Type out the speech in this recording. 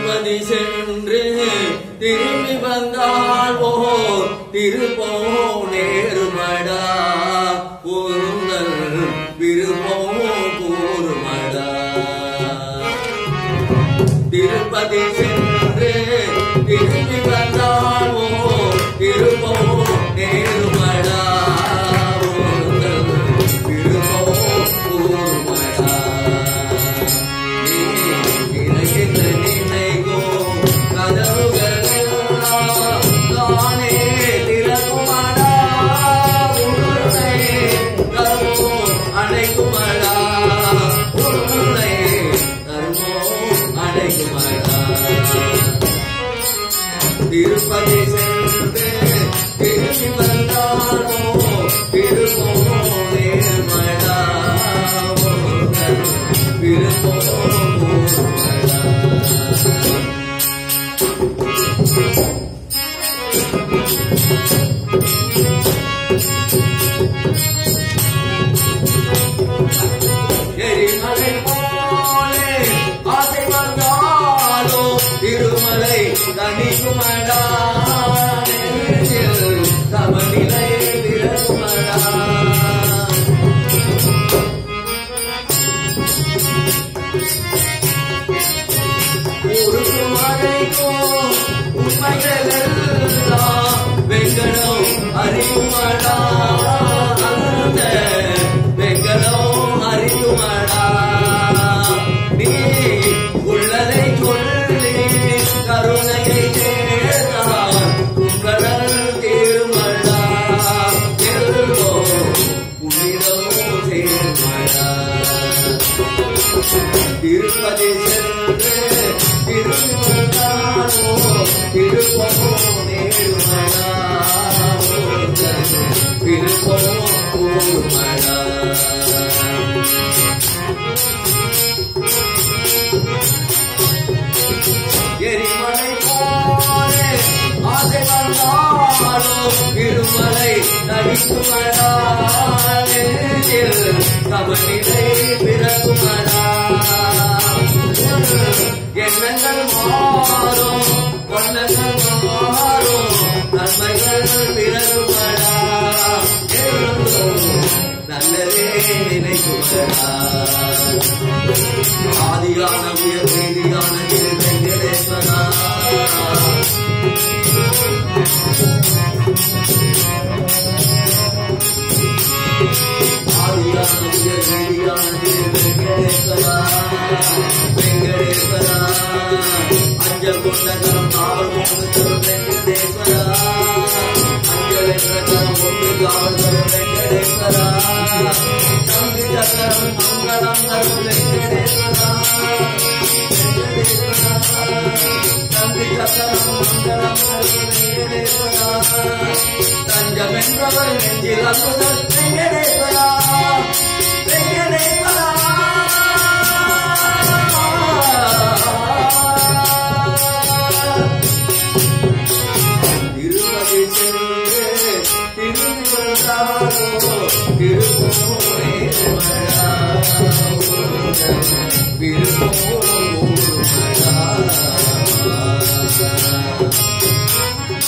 திருப்பதி சென்று திரும்பி வந்தால் ஓ திருப்போ நேருமடா பொருந்தல் விருப்போ கூறுமடா திருப்பதி சென்று திரும்பி வந்தால் ஓ திருப்போ நேருமடா பொருந்தல் விருப்போ கூறுமடா நீ நினைக்கின்ற நினைவோ கதவுகளெல்லாம் தானே திறக்குமடா உன்னை கர்மோ அடைக்குமடா உன்னை கர்மோ அடைக்குமடா திருப்பதி சென்று திரும்பி வந்தாரோ திருப்போ நேர்மடா திருப்போ மடா எரிமலை போலே ஆசை வந்தாலோ திருமலை தனிக்குமடா நெஞ்சில் சமநிலை விரகுமடா ஊருக்கு மழைக்கும் உண்மைகள் எல்லாம் வெங்கடம் அறியுமடா அந்த வெங்கடம் அறியுமடா நீ உள்ளதை சொல்லி கருணையை தேர்ந்தான் உங்களல் தீர்மடா எல்லோ உன்னிடம் சேர்மடா திருப்பதி சென்று திருமணானோ திருப்பமோ நேருமடா திருப்பமோ கூறுமடா எரிமலை போலே ஆசை வந்தாலோ இருமலை நடிக்குமடா நெஞ்சில் சமநிலை பிறகுமடா எண்ணங்கள் மாறும் வண்ணங்கள் மாறும் நன்மைகள் பிறகுமடா எழுந்தும் நல்லதே நினைக்குமடா ஆதியான உயர் நீதியான திரு வெங்கடேஸ்வரா ஆதியான உயர் நீதியான திரு வெங்கடேஸ்வரா வெங்கடேஸ்வரா அஞ்ச கொண்டகரம் காவல் கொண்டு தரும் வெங்கடேஸ்வரா அஞ்சல் என்ற கரம் கொண்டு காவல் தரும் வெங்கடேஸ்வரா தம்பி சக்கரம் மங்களம் தரும் வெங்கடேஸ்வரா தம்பி சக்கரம் மங்களம் தரும் வெங்கடேஸ்வரா தஞ்சமென்றவர் நெஞ்சில் அற்புதம் வெங்கடேஸ்வரா வெங்கடேஸ்வரா திருமதி சென்று திரும்பி வந்தாரோ திருப்போரே மடா திருப்போரா